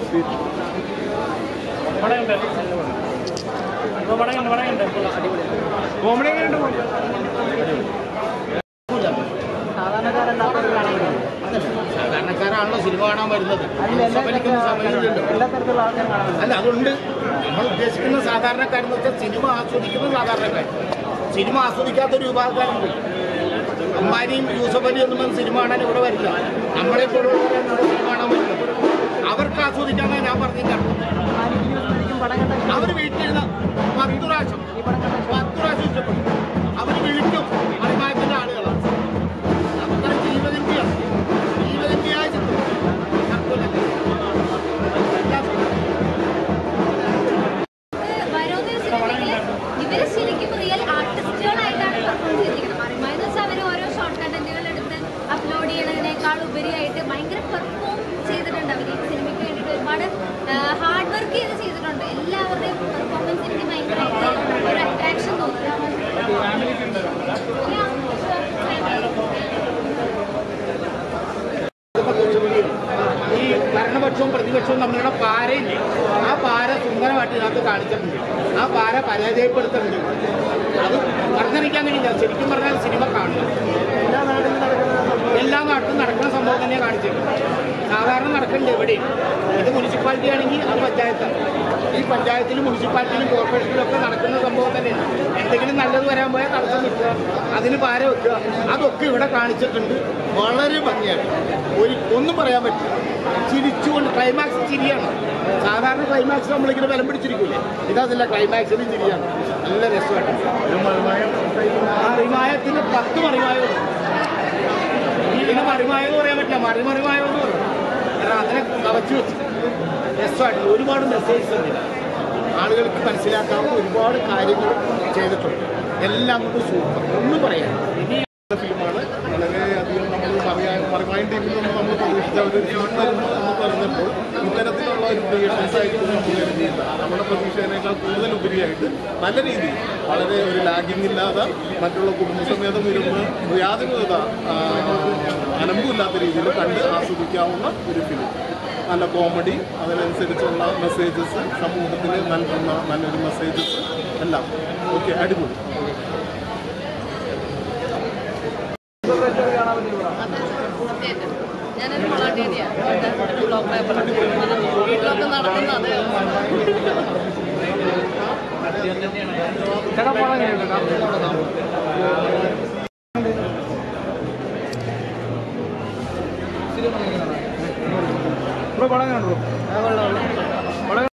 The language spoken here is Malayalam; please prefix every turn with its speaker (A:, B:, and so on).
A: കോമഡി എങ്ങനെയുണ്ട്
B: സാധാരണക്കാരാണല്ലോ സിനിമ കാണാൻ വരുന്നത് സമ്മതിക്കുന്ന സമയമില്ലല്ലോ
A: എല്ലാ തരത്തിലുള്ള ആൾക്കാരും കാണാൻ
B: അല്ല അതുണ്ട് നമ്മൾ ഉദ്ദേശിക്കുന്ന സാധാരണക്കാരെന്ന് വെച്ചാൽ സിനിമ ആസ്വദിക്കുന്ന സാധാരണക്കാർ സിനിമ ആസ്വദിക്കാത്ത ഒരു വിഭാഗക്കാരുണ്ട് അമ്പാനിയും യൂസഫ് അലിയും ഒന്നും വന്ന് സിനിമ കാണാൻ ഇവിടെ വരില്ല നമ്മളെ പോലുള്ളവരാണ് ഇവിടെ സിനിമ കാണാൻ വരുന്നത് അവർക്ക് ആസ്വദിക്കാമെന്ന് ഞാൻ പറഞ്ഞിട്ടാണ്
A: പടം കണ്ട
B: അവർ വീട്ടിലിരുന്ന പത്ത് പ്രാവശ്യം പത്ത് പ്രാവശ്യം ഇഷ്ടപ്പെട്ടു അവർ വിളിക്കും മറിമായത്തിൻ്റെ ആളുകളാണ് അത്ര ജീവഗന്ധിയാണ് ജീവഗന്ധിയായ ചിത്രം തർക്കമില്ല. എല്ലാം
C: വരോന്ന് വെച്ചിട്ടുണ്ടെങ്കിൽ ഇവര് ശരിക്കും റിയൽ ആർട്ടിസ്റ്റുകളായിട്ടാണ് പെർഫോം ചെയ്തിരിക്കുന്നത് മറിമായെന്ന് വെച്ചാൽ അവർ ഓരോ ഷോർട്ട് കണ്ടന്റുകൾ എടുത്ത് അപ്ലോഡ് ചെയ്യണതിനേക്കാൾ ഉപരിയായിട്ട് ഭയങ്കര പെർഫോം ചെയ്തിട്ടുണ്ട് അവർ ഈ സിനിമയ്ക്ക് വേണ്ടിയിട്ട് ഒരുപാട് ഹാർഡ് വർക്ക് ചെയ്ത് ചെയ്തിട്ടുണ്ട് എല്ലാവരുടെയും പെർഫോമൻസ് എനിക്ക് ഭയങ്കരമായിട്ട് ഒരു അട്രാക്ഷൻ തോന്നി
B: ഇതൊക്കെ കൊച്ചുപുള്ളിയും ഈ ഭരണപക്ഷവും പ്രതിപക്ഷവും തമ്മിലുള്ള പാരയില്ലേ ആ പാര സുന്ദരമായിട്ട് ഇതിനകത്ത് കാണിച്ചിട്ടുണ്ട് ആ പാര പരാജയപ്പെടുത്തുന്നുണ്ട് അത് പറഞ്ഞറിയിക്കാൻ കഴിയില്ല ശരിക്കും പറഞ്ഞാൽ സിനിമ കാണും
A: എല്ലാ നാട്ടിലും നടക്കുന്ന
B: എല്ലാ നാട്ടിലും നടക്കുന്ന സംഭവം തന്നെ കാണിച്ചിട്ടുണ്ട് സാധാരണ നടക്കുന്നുണ്ട് എവിടെയും ഇത് മുനിസിപ്പാലിറ്റി ആണെങ്കിൽ അത് പഞ്ചായത്താണ് ഈ പഞ്ചായത്തിലും മുനിസിപ്പാലിറ്റിയിലും കോർപ്പറേഷനിലും ഒക്കെ നടക്കുന്ന സംഭവം തന്നെയാണ് എന്തെങ്കിലും നല്ലത് വരാൻ പോയാൽ തടസ്സം നിൽക്കുക അതിന് പാര വെക്കുക അതൊക്കെ ഇവിടെ കാണിച്ചിട്ടുണ്ട് വളരെ ഭംഗിയാണ് ഒരു ഒന്നും പറയാൻ പറ്റില്ല ചിരിച്ചുകൊണ്ട് ക്ലൈമാക്സ് ചിരിയാണ് സാധാരണ ക്ലൈമാക്സ് നമ്മളിങ്ങനെ ബലം പിടിച്ചിരിക്കൂലേ ഇതല്ല ക്ലൈമാക്സിന് ചിരിയാണ് നല്ല രസമായിട്ട് മറിമായത്തിന് പത്ത് മറിമായമുണ്ട് ഇതിന് മറിമായെന്ന് പറയാൻ പറ്റില്ല മറിമറിമായെന്ന് പറയും കാരണം അതിനെ കവച്ചു വെച്ചു രസമായിട്ട് ഒരുപാട് മെസ്സേജ് ഉണ്ട് ആളുകൾക്ക് മനസ്സിലാക്കാവുന്ന ഒരുപാട് കാര്യങ്ങൾ ചെയ്തിട്ടുണ്ട് എല്ലാം കൊണ്ട് സൂപ്പർ ഒന്നും പറയാം
D: ഫിലിമാണ് വളരെയധികം നമ്മൾ പറയാൻ മറിമായൻ ടീമിൽ നിന്ന് നമ്മൾ പ്രതീക്ഷിച്ച ഒരു ഫിലിം തരുന്നു എന്ന് പറഞ്ഞപ്പോൾ ഇത്തരത്തിലുള്ള ഒരു ക്രിയേഷൻസ് ആയിരിക്കും നമ്മൾ കരുതിയില്ല നമ്മുടെ പ്രതീക്ഷേനേക്കാൾ കൂടുതൽ ഉപരിയായിട്ട് നല്ല രീതിയിൽ വളരെ ഒരു ലാഗിങ് ഇല്ലാതെ മറ്റുള്ള കുടുംബസമേതം ഇരുന്ന് യാതൊരു വിധ ആ, അനമ്പുമില്ലാത്ത രീതിയിൽ കണ്ട് ആസ്വദിക്കാവുന്ന ഒരു ഫിലിം നല്ല കോമഡി അതിനനുസരിച്ചുള്ള മെസ്സേജസ് സമൂഹത്തിന് നൽകുന്ന നല്ലൊരു മെസ്സേജസ് എല്ലാം ഓക്കെ അടിപൊളി
E: സത്യമായിട്ടും ഞാനൊരു വളണ്ടിയറിയാണ് ഒരു ബ്ലോക്ക് പേപ്പറാണ് വീട്ടിലൊക്കെ നടക്കുന്നത്
A: ചേട്ടാ പടം എങ്ങനെയുണ്ട് ബ്രോ പടം കണ്ടു